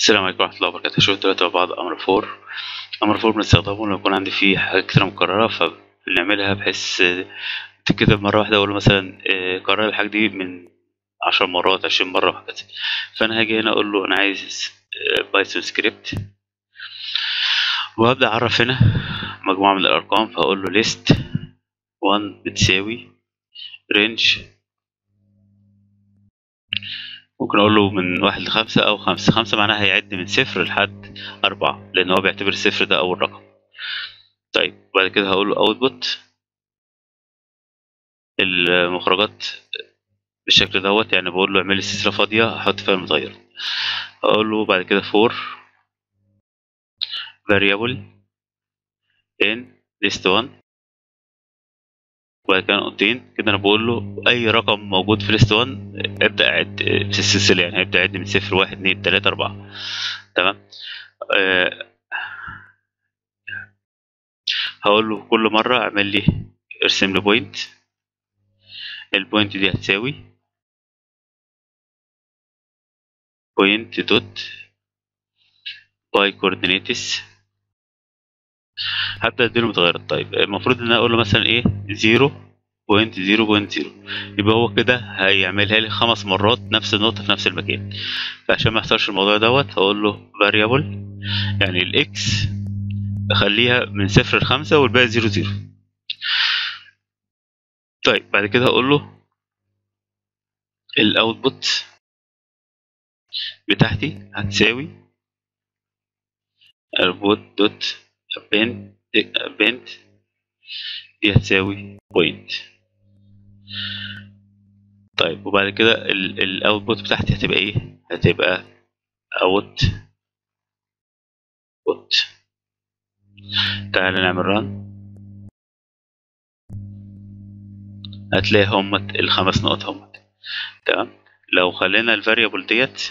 السلام عليكم ورحمة الله وبركاته شوف دلوقتي مع بعض أمر فور أمر فور بنستخدمه لما يكون عندي فيه حاجات كتيرة مكررة فبنعملها بحيث آه، تتكتب مرة واحدة أقول له مثلا آه، كرر الحاجة دي من عشر مرات عشرين مرة وهكذا فأنا هاجي هنا أقول له أنا عايز بايثون سكريبت وهبدأ أعرف هنا مجموعة من الأرقام فأقول له list 1 بتساوي range ممكن اقول له من واحد لخمسة او خمسة خمسة معناها هيعد من صفر لحد اربعة لان هو بيعتبر الصفر ده اول رقم طيب وبعد كده هقول له اوتبوت المخرجات بالشكل دوت يعني بقول له اعمل لي سلسلة فاضية هحط فيها المتغير اقول له بعد كده for variable in list 1 وبعد كده نقطتين كده انا بقول له اي رقم موجود في ليست 1 ابدا اعد في السلسله يعني هيبدا يعد من صفر واحد اتنين تلاته اربعه تمام أه هقول له كل مره اعمل لي ارسم لي بوينت البوينت دي هتساوي بوينت دوت باي كوردينيتس هبدا اديله متغيرات طيب المفروض ان انا اقول له مثلا ايه 0 بوينت 0 بوينت 0 يبقى هو كده هيعملها لي خمس مرات نفس النقطة في نفس المكان فعشان ما يحصلش الموضوع دوت هقول له variable يعني الاكس اخليها من صفر لخمسة والباقي زيرو زيرو طيب بعد كده هقول له الاوتبوت بتاعتي هتساوي البوت دوت بنت بنت دي هتساوي بوينت طيب وبعد كده الاوتبوت بتاعتي هتبقى ايه هتبقى اوت بوت تعالى نعمل ران هتلاقي همت الخمس نقط همت تمام لو خلينا الفاريبل ديت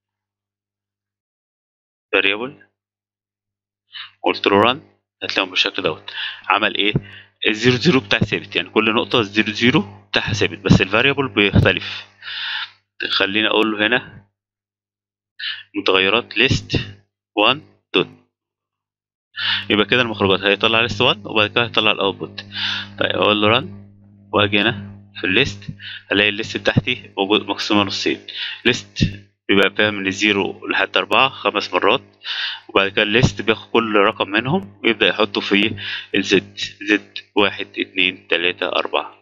فاريبل قلت له ران هتلاقيهم بالشكل دوت عمل ايه الزيرو زيرو بتاع ثابت يعني كل نقطة الزيرو زيرو بتاعها ثابت بس الفاريبل بيختلف خليني اقول له هنا متغيرات ليست 1 دوت يبقى كده المخرجات هيطلع ليست 1 وبعد كده هيطلع الاوتبوت طيب اقول له ران واجي هنا في الليست الاقي الليست بتاعتي موجود مقسومة نصين ليست بيبقى فيها من الزيرو لحد أربعة خمس مرات وبعد كده الليست بياخد كل رقم منهم ويبدأ يحطه في الزد زد واحد اتنين تلاتة أربعة